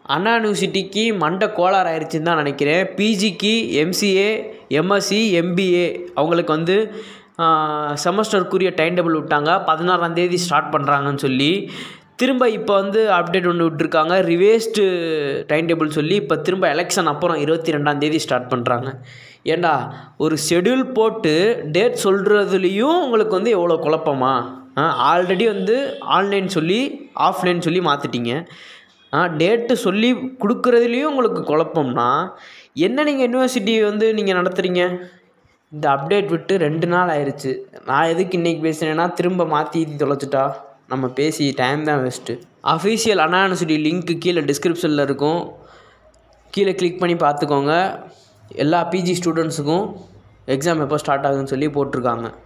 அண்ணா யூனிவர்சிட்டிக்கு மண்டை கோளாறு ஆயிடுச்சுன்னு தான் நினைக்கிறேன் பிஜிக்கு எம்சிஏ எம்எஸ்சி எம்பிஏ அவங்களுக்கு வந்து செமஸ்டருக்குரிய டைம் டேபிள் விட்டாங்க பதினாறாம் தேதி ஸ்டார்ட் பண்ணுறாங்கன்னு சொல்லி திரும்ப இப்போ வந்து அப்டேட் ஒன்று விட்ருக்காங்க ரிவேஸ்டு டைம் டேபிள் சொல்லி இப்போ திரும்ப எலெக்ஷன் அப்புறம் இருபத்தி ரெண்டாம் தேதி ஸ்டார்ட் பண்ணுறாங்க ஏண்டா ஒரு ஷெடியூல் போட்டு டேட் சொல்கிறதுலேயும் உங்களுக்கு வந்து எவ்வளோ குழப்பமா ஆல்ரெடி வந்து ஆன்லைன் சொல்லி ஆஃப்லைன் சொல்லி மாற்றிட்டீங்க டேட்டு சொல்லி கொடுக்குறதுலேயும் உங்களுக்கு குழப்பம்னா என்ன நீங்கள் யூனிவர்சிட்டி வந்து நீங்கள் நடத்துகிறீங்க இந்த அப்டேட் விட்டு ரெண்டு நாள் ஆயிடுச்சு நான் எதுக்கு இன்றைக்கி பேசுனேன்னா திரும்ப மாற்றி தொலைச்சிட்டா நம்ம பேசி டைம் தான் waste official Anna University link கீழே டிஸ்கிரிப்ஷனில் இருக்கும் கீழே கிளிக் பண்ணி பார்த்துக்கோங்க எல்லா பிஜி ஸ்டூடெண்ட்ஸுக்கும் எக்ஸாம் எப்போ ஸ்டார்ட் ஆகுதுன்னு சொல்லி போட்டிருக்காங்க